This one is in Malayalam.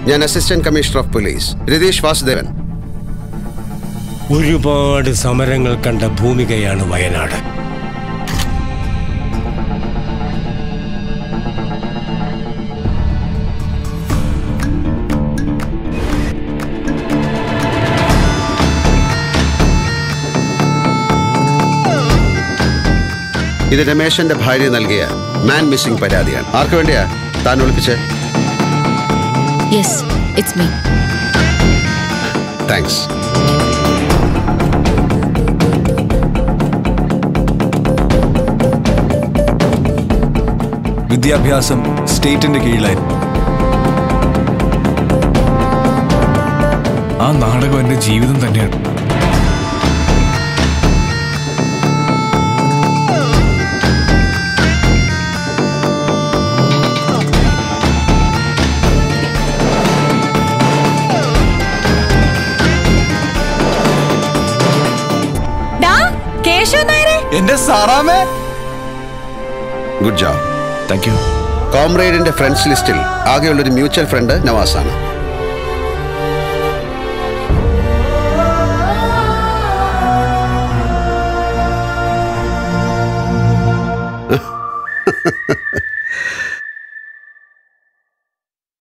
ഞാൻ assistant commissioner of police Ratheesh Vasudevan ഒരുപാട് സമരങ്ങൾ കണ്ട ഭൂമികയാണ് വയനാട് ഇത് രമേശന്റെ ഭാര്യ നൽകിയ മാൻ മിസ്സിംഗ് പരാതിയാണ് ആർക്കു വേണ്ടിയാ താൻ ഒളിപ്പിച്ചേ യെസ് ഇറ്റ്സ് മീ താങ്ക്സ് വിദ്യാഭ്യാസം സ്റ്റേറ്റിന്റെ കീഴിലായിരുന്നു ആ നാടകം എന്റെ ജീവിതം തന്നെയാണ് കേശവ നായരെ എന്റെ സാറാമേ ഗുഡ് ജോബ് താങ്ക് യു കോംറേഡിന്റെ ഫ്രണ്ട്സ് ലിസ്റ്റിൽ ആകെയുള്ളൊരു മ്യൂച്വൽ ഫ്രണ്ട് നവാസാണ്